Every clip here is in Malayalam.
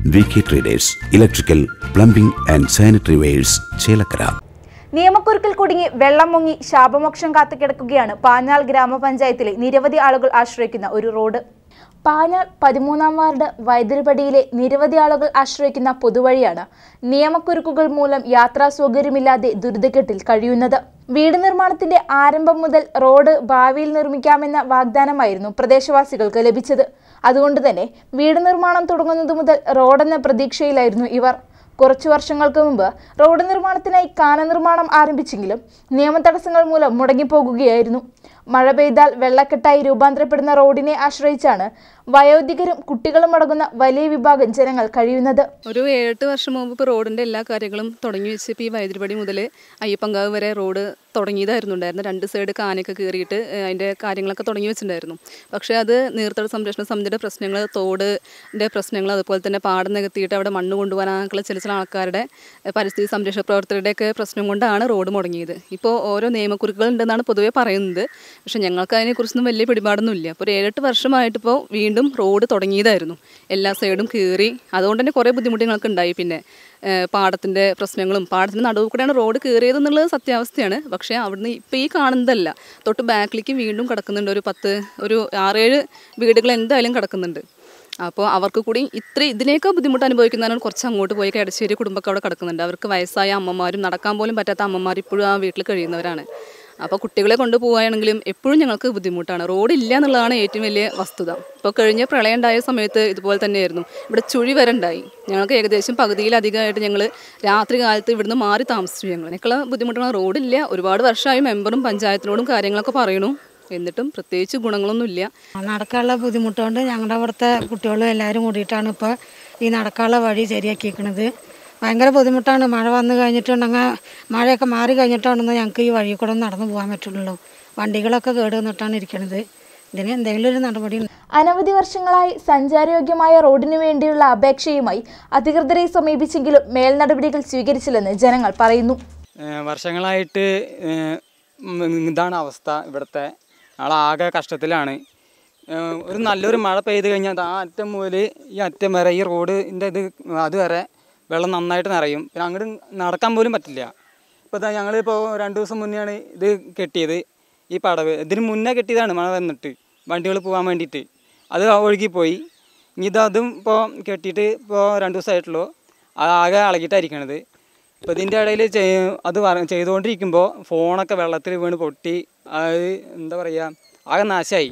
V K traders electrical plumbing and sanitary wares Chelakkara നിയമക്കുരുക്കിൽ കുടുങ്ങി വെള്ളം മുങ്ങി ശാപമോക്ഷം കാത്തു കിടക്കുകയാണ് പാഞ്ഞാൾ ഗ്രാമപഞ്ചായത്തിലെ നിരവധി ആളുകൾ ആശ്രയിക്കുന്ന ഒരു റോഡ് പാഞ്ഞാൾ പതിമൂന്നാം വാർഡ് വൈദ്യുതിപടിയിലെ നിരവധി ആളുകൾ ആശ്രയിക്കുന്ന പൊതുവഴിയാണ് നിയമക്കുരുക്കുകൾ മൂലം യാത്രാ സൗകര്യമില്ലാതെ ദുരിതക്കെട്ടിൽ കഴിയുന്നത് വീട് നിർമ്മാണത്തിന്റെ ആരംഭം മുതൽ റോഡ് ഭാവിയിൽ നിർമ്മിക്കാമെന്ന വാഗ്ദാനമായിരുന്നു പ്രദേശവാസികൾക്ക് ലഭിച്ചത് അതുകൊണ്ട് തന്നെ വീട് നിർമ്മാണം തുടങ്ങുന്നത് മുതൽ റോഡെന്ന പ്രതീക്ഷയിലായിരുന്നു ഇവർ കുറച്ചു വർഷങ്ങൾക്ക് മുമ്പ് റോഡ് നിർമ്മാണത്തിനായി കാന നിർമ്മാണം ആരംഭിച്ചെങ്കിലും നിയമ തടസ്സങ്ങൾ മൂലം മുടങ്ങിപ്പോകുകയായിരുന്നു മഴ പെയ്താൽ വെള്ളക്കെട്ടായി രൂപാന്തരപ്പെടുന്ന റോഡിനെ ആശ്രയിച്ചാണ് വയോധികരും കുട്ടികളും അടങ്ങുന്ന വലിയ വിഭാഗം ജനങ്ങൾ കഴിയുന്നത് ഒരു ഏഴെട്ട് വർഷം മുമ്പ് ഇപ്പോൾ റോഡിൻ്റെ എല്ലാ കാര്യങ്ങളും തുടങ്ങി വെച്ച് ഇപ്പോൾ ഈ വൈദ്യുതിപടി മുതൽ അയ്യപ്പങ്കാവ് വരെ റോഡ് തുടങ്ങിയതായിരുന്നു ഉണ്ടായിരുന്നു രണ്ട് സൈഡ് കാനൊക്കെ കയറിയിട്ട് ഏഹ്, അതിൻ്റെ കാര്യങ്ങളൊക്കെ തുടങ്ങി വെച്ചിട്ടുണ്ടായിരുന്നു പക്ഷേ അത് നീർത്തട സംരക്ഷണ സമിതിയുടെ പ്രശ്നങ്ങൾ തോടിൻ്റെ പ്രശ്നങ്ങൾ അതുപോലെ തന്നെ പാടം നികത്തിയിട്ട് അവിടെ മണ്ണ് കൊണ്ടുപോകാനൊക്കെയുള്ള ചില ചില ആൾക്കാരുടെ ഏഹ്, പരിസ്ഥിതി സംരക്ഷണ പ്രവർത്തകരുടെയൊക്കെ പ്രശ്നം കൊണ്ടാണ് റോഡ് മുടങ്ങിയത് ഇപ്പോൾ ഓരോ നിയമക്കുറിക്കുകൾ ഉണ്ടെന്നാണ് പൊതുവേ പറയുന്നത് പക്ഷേ ഞങ്ങൾക്ക് അതിനെക്കുറിച്ചൊന്നും വലിയ പിടിപാടൊന്നുമില്ല അപ്പോൾ ഒരു ഏഴെട്ട് വർഷമായിട്ട് ഇപ്പോൾ വീണ്ടും റോഡ് തുടങ്ങിയതായിരുന്നു എല്ലാ സൈഡും കീറി അതുകൊണ്ട് തന്നെ കുറേ ബുദ്ധിമുട്ട് ഞങ്ങൾക്ക് ഉണ്ടായി പിന്നെ പാടത്തിൻ്റെ പ്രശ്നങ്ങളും പാടത്തിൻ്റെ നടുവ് കൂടെയാണ് റോഡ് കയറിയത് എന്നുള്ളത് സത്യാവസ്ഥയാണ് പക്ഷേ അവിടുന്ന് ഇപ്പോൾ ഈ കാണുന്നതല്ല തൊട്ട് ബാക്കിലേക്ക് വീണ്ടും കിടക്കുന്നുണ്ട് ഒരു പത്ത് ഒരു ആറേഴ് വീടുകൾ എന്തായാലും കിടക്കുന്നുണ്ട് അപ്പോൾ അവർക്ക് കൂടി ഇത്ര ഇതിനേക്കാൾ ബുദ്ധിമുട്ട് അനുഭവിക്കുന്നവരാണ് കുറച്ച് അങ്ങോട്ട് പോയി കടശ്ശേരി കുടുംബമൊക്കെ അവിടെ കിടക്കുന്നുണ്ട് അവർക്ക് വയസ്സായ അമ്മമാരും നടക്കാൻ പോലും പറ്റാത്ത അമ്മമാർ ഇപ്പോഴും ആ വീട്ടിൽ കഴിയുന്നവരാണ് അപ്പോൾ കുട്ടികളെ കൊണ്ടുപോവുകയാണെങ്കിലും എപ്പോഴും ഞങ്ങൾക്ക് ബുദ്ധിമുട്ടാണ് റോഡ് ഇല്ല എന്നുള്ളതാണ് ഏറ്റവും വലിയ വസ്തുത ഇപ്പോൾ കഴിഞ്ഞ പ്രളയം ഉണ്ടായ സമയത്ത് ഇതുപോലെ തന്നെയായിരുന്നു ഇവിടെ ചുഴി വരെ ഉണ്ടായി ഞങ്ങൾക്ക് ഏകദേശം പകുതിയിലധികമായിട്ട് ഞങ്ങൾ രാത്രി കാലത്ത് ഇവിടുന്ന് മാറി താമസിച്ചു ഞങ്ങൾ എനിക്കുള്ള ബുദ്ധിമുട്ടുള്ള റോഡില്ല ഒരുപാട് വർഷമായി മെമ്പറും പഞ്ചായത്തിനോടും കാര്യങ്ങളൊക്കെ പറയണു എന്നിട്ടും പ്രത്യേകിച്ച് ഗുണങ്ങളൊന്നുമില്ല നടക്കാനുള്ള ബുദ്ധിമുട്ടുകൊണ്ട് ഞങ്ങളുടെ അവിടുത്തെ കുട്ടികളും എല്ലാവരും കൂടിയിട്ടാണ് ഇപ്പോൾ ഈ നടക്കാനുള്ള വഴി ശരിയാക്കിയിരിക്കുന്നത് ഭയങ്കര ബുദ്ധിമുട്ടാണ് മഴ വന്നു കഴിഞ്ഞിട്ടുണ്ടെങ്കിൽ മഴയൊക്കെ മാറി കഴിഞ്ഞിട്ടാണെന്ന് ഞങ്ങൾക്ക് ഈ വഴി കൂടെ ഒന്ന് നടന്നു പോകാൻ പറ്റുള്ളൂ വണ്ടികളൊക്കെ കേട് വന്നിട്ടാണ് ഇരിക്കുന്നത് ഇതിന് എന്തെങ്കിലും ഒരു നടപടി അനവധി വർഷങ്ങളായി സഞ്ചാരയോഗ്യമായ റോഡിനു വേണ്ടിയുള്ള അപേക്ഷയുമായി അധികൃതരെ സമീപിച്ചെങ്കിലും മേൽനടപടികൾ സ്വീകരിച്ചില്ലെന്ന് ജനങ്ങൾ പറയുന്നു ഏഹ് വർഷങ്ങളായിട്ട് ഏഹ് ഉം ഇതാണ് അവസ്ഥ ഇവിടുത്തെ ആളാകെ കഷ്ടത്തിലാണ് ഏഹ് ഒരു നല്ലൊരു മഴ പെയ്ത് കഴിഞ്ഞാൽ ആ അറ്റം മുതൽ ഈ അറ്റം വരെ ഈ റോഡിൻ്റെ ഇത് അതുവരെ വെള്ളം നന്നായിട്ട് നിറയും പിന്നെ അങ്ങോട്ട് നടക്കാൻ പോലും പറ്റില്ല ഇപ്പോൾ ഞങ്ങളിപ്പോൾ രണ്ട് ദിവസം മുന്നെയാണ് ഇത് കെട്ടിയത് ഈ പടവ് ഇതിന് മുന്നേ കെട്ടിയതാണ് മഴ വന്നിട്ട് വണ്ടികൾ പോകാൻ വേണ്ടിയിട്ട് അത് ഒഴുകിപ്പോയി ഇനി ഇത് അതും ഇപ്പോൾ കെട്ടിയിട്ട് ഇപ്പോൾ രണ്ട് ദിവസമായിട്ടുള്ളൂ അത് ആകെ ഇളകിയിട്ടായിരിക്കണത് ഇപ്പോൾ ഇതിൻ്റെ ഇടയിൽ അത് വര- ചെയ്തുകൊണ്ടിരിക്കുമ്പോൾ ഫോണൊക്കെ വെള്ളത്തിൽ വീണ് പൊട്ടി അത് എന്താ പറയുക ആകെ നാശമായി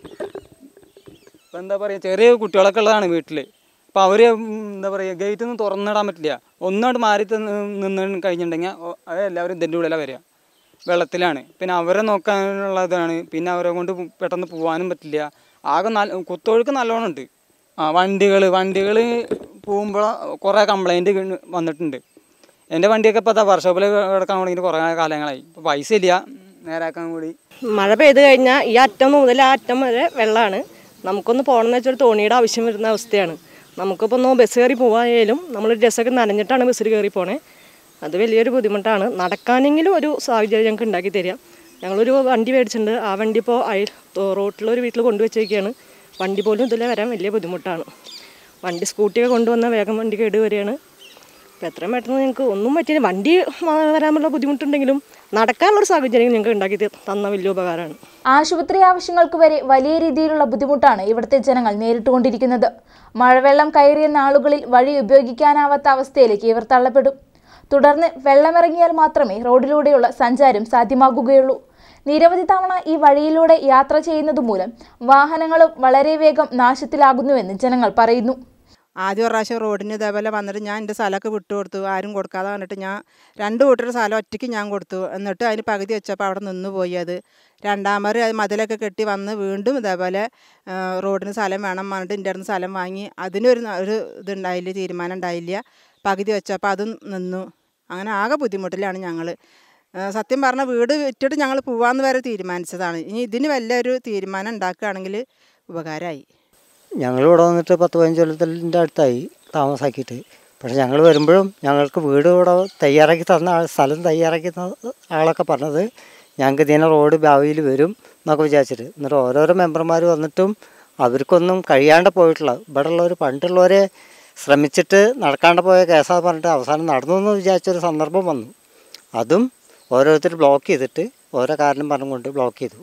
ഇപ്പം എന്താ പറയുക ചെറിയ കുട്ടികളൊക്കെ ഉള്ളതാണ് വീട്ടിൽ അപ്പോൾ അവർ എന്താ പറയുക ഗേറ്റ് ഒന്നും തുറന്നിടാൻ പറ്റില്ല ഒന്നോട്ട് മാറി ത- നിന്ന് കഴിഞ്ഞിട്ടുണ്ടെങ്കിൽ ഓ- അത് എല്ലാവരും ഇതിൻ്റെ ഉള്ളിലാണ് വരിക വെള്ളത്തിലാണ് പിന്നെ അവരെ നോക്കാനുള്ളതാണ് പിന്നെ അവരെ കൊണ്ട് പെട്ടെന്ന് പോകാനും പറ്റില്ല ആകെ നല്ല കുത്തൊഴുക്ക് നല്ലോണം ഉണ്ട് ആ വണ്ടികൾ വണ്ടികൾ പോകുമ്പോൾ കുറേ കംപ്ലൈൻറ്റ് വന്നിട്ടുണ്ട് എൻ്റെ വണ്ടിയൊക്കെ ഇപ്പോൾ അതാ വർക്ക്ഷോപ്പിൽ കിടക്കാൻ തുടങ്ങിയിട്ട് കുറേ കാലങ്ങളായി ഇപ്പോൾ പൈസ ഇല്ല നേരാക്കാൻ കൂടി മഴ പെയ്ത് കഴിഞ്ഞാൽ ഈ അറ്റം മുതൽ ആ അറ്റം വരെ വെള്ളമാണ് നമുക്കൊന്ന് പോകണമെന്ന് വെച്ചാൽ ഒരു തോണിയുടെ ആവശ്യം വരുന്ന അവസ്ഥയാണ് നമുക്കിപ്പോൾ ഒന്ന് ബസ് കയറി പോവായാലും നമ്മൾ ഡ്രസ്സൊക്കെ നനഞ്ഞിട്ടാണ് ബസ്സിൽ കയറി പോണേ അത് വലിയൊരു ബുദ്ധിമുട്ടാണ് നടക്കാനെങ്കിലും ഒരു സാഹചര്യം ഞങ്ങൾക്ക് ഉണ്ടാക്കി തരിക ഞങ്ങളൊരു വണ്ടി മേടിച്ചിട്ടുണ്ട് ആ വണ്ടി ഇപ്പോൾ അയൽ റോട്ടിലൊരു വീട്ടിൽ കൊണ്ടുവച്ചേക്കാണ് വണ്ടി പോലും ഇതിലെ വരാൻ വലിയ ബുദ്ധിമുട്ടാണ് വണ്ടി സ്കൂട്ടിയൊക്കെ കൊണ്ടുവന്നാൽ വേഗം വണ്ടി കേട് വരികയാണ് അപ്പോൾ എത്രയും പെട്ടെന്ന് ഞങ്ങൾക്ക് ഒന്നും പറ്റില്ല വണ്ടി വ- വരാനുള്ള ബുദ്ധിമുട്ടുണ്ടെങ്കിലും നടക്കാനുള്ളൊരു സാഹചര്യം ഞങ്ങൾക്ക് ഉണ്ടാക്കി ത- തന്ന വലിയ ഉപകാരമാണ് ആശുപത്രി ആവശ്യങ്ങൾക്ക് വരെ വലിയ രീതിയിലുള്ള ബുദ്ധിമുട്ടാണ് ഇവിടുത്തെ ജനങ്ങൾ നേരിട്ടുകൊണ്ടിരിക്കുന്നത് മഴവെള്ളം കയറിയ നാളുകളിൽ വഴി ഉപയോഗിക്കാനാവാത്ത അവസ്ഥയിലേക്ക് ഇവർ തള്ളപ്പെടും തുടർന്ന് വെള്ളമിറങ്ങിയാൽ മാത്രമേ റോഡിലൂടെയുള്ള സഞ്ചാരം സാധ്യമാകുകയുള്ളൂ നിരവധി തവണ ഈ വഴിയിലൂടെ യാത്ര ചെയ്യുന്നത് മൂലം വാഹനങ്ങളും വളരെ വേഗം നാശത്തിലാകുന്നുവെന്ന് ജനങ്ങൾ പറയുന്നു ആദ്യ ഒരു പ്രാവശ്യം റോഡിന് ഇതേപോലെ വന്നിട്ട് ഞാൻ എൻ്റെ സ്ഥലമൊക്കെ വിട്ടു കൊടുത്തു ആരും കൊടുക്കാതെ വന്നിട്ട് ഞാൻ രണ്ട് കൂട്ടരുടെ സ്ഥലം ഒറ്റയ്ക്ക് ഞാൻ കൊടുത്തു എന്നിട്ട് അതിന് പകുതി വെച്ചപ്പോൾ അവിടെ നിന്ന് പോയി അത് രണ്ടാമത് അത് മതിലൊക്കെ കെട്ടി വന്ന് വീണ്ടും ഇതേപോലെ ആ, റോഡിന് സ്ഥലം വേണം പറഞ്ഞിട്ട് എൻ്റെ അടുത്ത് സ്ഥലം വാങ്ങി അതിനൊരു ന- ഒരു ഇതുണ്ടായില്ല തീരുമാനം ഉണ്ടായില്ല പകുതി വെച്ചപ്പോൾ അതും നിന്നു അങ്ങനെ ആകെ ബുദ്ധിമുട്ടിലാണ് ഞങ്ങൾ സത്യം പറഞ്ഞാൽ വീട് വിറ്റിട്ട് ഞങ്ങൾ പോവാന്ന് വരെ തീരുമാനിച്ചതാണ് ഇനി ഇതിന് വലിയൊരു തീരുമാനം ഉണ്ടാക്കുകയാണെങ്കിൽ ഉപകാരമായി ഞങ്ങളിവിടെ വന്നിട്ട് പത്ത് പതിനഞ്ച് കൊല്ലത്തിൻ്റെ അടുത്തായി താമസാക്കിയിട്ട് പക്ഷെ ഞങ്ങൾ വരുമ്പോഴും ഞങ്ങൾക്ക് വീട് ഇവിടെ തയ്യാറാക്കി തന്ന ആൾ സ്ഥലം തയ്യാറാക്കി തന്ന ആളൊക്കെ പറഞ്ഞത് ഞങ്ങൾക്ക് ഇതിനെ റോഡ് ഭാവിയിൽ വരും എന്നൊക്കെ വിചാരിച്ചിട്ട് എന്നിട്ട് ഓരോരോ മെമ്പർമാർ വന്നിട്ടും അവർക്കൊന്നും കഴിയാണ്ട് പോയിട്ടുള്ള ഇവിടെ ഉള്ളവർ പണ്ടുള്ളവരെ ശ്രമിച്ചിട്ട് നടക്കാണ്ട് പോയ കേസാ പറഞ്ഞിട്ട് അവസാനം നടന്നു എന്ന് വിചാരിച്ചൊരു സന്ദർഭം വന്നു അതും ഓരോരുത്തർ ബ്ലോക്ക് ചെയ്തിട്ട് ഓരോ കാരണം പറഞ്ഞുകൊണ്ട് ബ്ലോക്ക് ചെയ്തു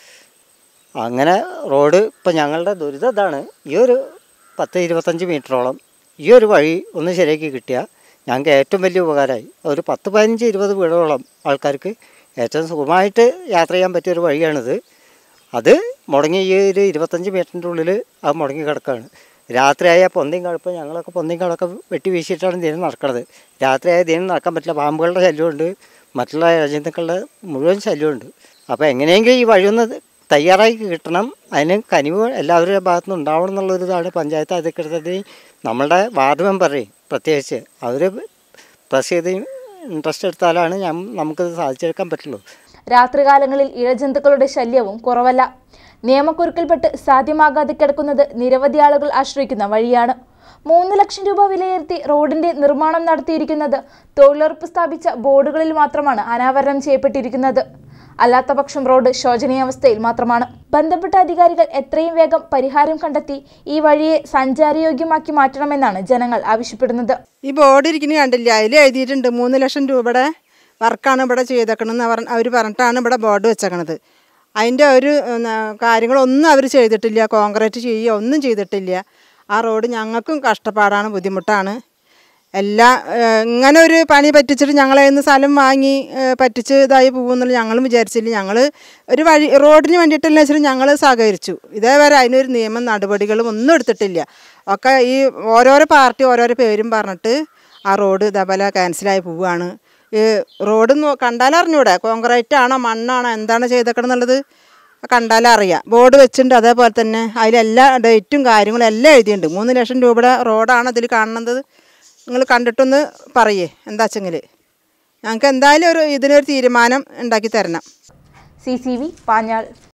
അങ്ങനെ റോഡ് ഇപ്പം ഞങ്ങളുടെ ദുരിതം ഇതാണ് ഈ ഒരു പത്ത് ഇരുപത്തഞ്ച് മീറ്ററോളം ഈ ഒരു വഴി ഒന്ന് ശരിയാക്കി കിട്ടിയാൽ ഞങ്ങൾക്ക് ഏറ്റവും വലിയ ഉപകാരമായി ഒരു പത്ത് പതിനഞ്ച് ഇരുപത് വീടുകളോളം ആൾക്കാർക്ക് ഏറ്റവും സുഖമായിട്ട് യാത്ര ചെയ്യാൻ പറ്റിയ ഒരു വഴിയാണിത് അത് മുടങ്ങി ഈ ഒരു ഇരുപത്തഞ്ച് മീറ്ററിൻ്റെ ഉള്ളിൽ അത് മുടങ്ങി കിടക്കുകയാണ് രാത്രിയായ പൊന്തിയും കഴുപ്പ് ഞങ്ങളൊക്കെ പൊന്തിയും കടൊക്കെ വെട്ടി വീശിയിട്ടാണ് ദിനം നടക്കുന്നത് രാത്രിയായ ദിനം നടക്കാൻ പറ്റില്ല പാമ്പുകളുടെ ശല്യമുണ്ട് മറ്റുള്ള ജന്തുക്കളുടെ മുഴുവൻ ശല്യമുണ്ട് അപ്പോൾ എങ്ങനെയെങ്കിലും ഈ വഴിയൊന്ന് തയ്യാറാക്കി കിട്ടണം അതിന് കനിവ് എല്ലാവരുടെ ഭാഗത്തു നിന്ന് ഉണ്ടാവണം എന്നുള്ളൊരു ഇതാണ് പഞ്ചായത്ത് അധികൃതരുടെയും നമ്മളുടെ വാർഡ് മെമ്പറേയും പ്രത്യേകിച്ച് അവർ പ്രസ് ചെയ്ത് ഇൻട്രസ്റ്റ് എടുത്താലാണ് ഞാൻ നമുക്കത് സാധിച്ചെടുക്കാൻ പറ്റുള്ളൂ രാത്രികാലങ്ങളിൽ ഇഴജന്തുക്കളുടെ ശല്യവും കുറവല്ല നിയമക്കുരുക്കിൽപ്പെട്ട് സാധ്യമാകാതെ കിടക്കുന്നത് നിരവധി ആളുകൾ ആശ്രയിക്കുന്ന വഴിയാണ് മൂന്ന് ലക്ഷം രൂപ വിലയിരുത്തി റോഡിന്റെ നിർമ്മാണം നടത്തിയിരിക്കുന്നത് തൊഴിലുറപ്പ് സ്ഥാപിച്ച ബോർഡുകളിൽ മാത്രമാണ് അനാവരണം ചെയ്യപ്പെട്ടിരിക്കുന്നത് അല്ലാത്തപക്ഷം റോഡ് ശോചനീയാവസ്ഥയിൽ മാത്രമാണ് ബന്ധപ്പെട്ട അധികാരികൾ എത്രയും വേഗം പരിഹാരം കണ്ടെത്തി ഈ വഴിയെ സഞ്ചാരയോഗ്യമാക്കി മാറ്റണമെന്നാണ് ജനങ്ങൾ ആവശ്യപ്പെടുന്നത് ഈ ബോർഡ് ഇരിക്കുന്നത് കണ്ടില്ല അതിൽ എഴുതിയിട്ടുണ്ട് മൂന്ന് ലക്ഷം രൂപയുടെ വർക്കാണ് ഇവിടെ ചെയ്തേക്കണമെന്ന് പറഞ്ഞ അവർ പറഞ്ഞിട്ടാണ് ഇവിടെ ബോർഡ് വെച്ചേക്കണത് അതിൻ്റെ ഒരു ഉം, കാര്യങ്ങളൊന്നും അവർ ചെയ്തിട്ടില്ല കോൺക്രീറ്റ് ചെയ്യുക ഒന്നും ചെയ്തിട്ടില്ല ആ റോഡ് ഞങ്ങൾക്കും കഷ്ടപ്പാടാണ് ബുദ്ധിമുട്ടാണ് എല്ലാ ഏഹ്, ഇങ്ങനെ ഒരു പണി പറ്റിച്ചിട്ട് ഞങ്ങളെ നിന്ന് സ്ഥലം വാങ്ങി ഏഹ്, പറ്റിച്ച് ഇതായി പോകുമെന്നുള്ള ഞങ്ങളും വിചാരിച്ചില്ല ഞങ്ങൾ ഒരു വഴി റോഡിന് വേണ്ടിയിട്ടല്ല വെച്ചിട്ട് ഞങ്ങൾ സഹകരിച്ചു ഇതേവരെ അതിനൊരു നിയമം നടപടികളും ഒന്നും എടുത്തിട്ടില്ല ഒക്കെ ഈ ഓരോരോ പാർട്ടി ഓരോരോ പേരും പറഞ്ഞിട്ട് ആ റോഡ് ഇതേപോലെ ക്യാൻസലായി പോവുകയാണ് ഈ റോഡ് നോ- കണ്ടാലറിഞ്ഞൂടെ കോൺക്രീറ്റ് ആണോ മണ്ണാണോ എന്താണ് ചെയ്തേക്കണം എന്നുള്ളത് കണ്ടാലറിയാം ബോർഡ് വെച്ചിട്ടുണ്ട് അതേപോലെ തന്നെ അതിലെല്ലാ ഡേറ്റും കാര്യങ്ങളും എല്ലാം എഴുതിയിട്ടുണ്ട് മൂന്ന് ലക്ഷം രൂപയുടെ റോഡാണ് അതിൽ കാണുന്നത് നിങ്ങൾ കണ്ടിട്ടൊന്ന് പറയേ എന്താ വെച്ചെങ്കിൽ ഞങ്ങൾക്ക് എന്തായാലും ഒരു ഇതിനൊരു തീരുമാനം ഉണ്ടാക്കി തരണം സി സി വി പാഞ്ഞാൾ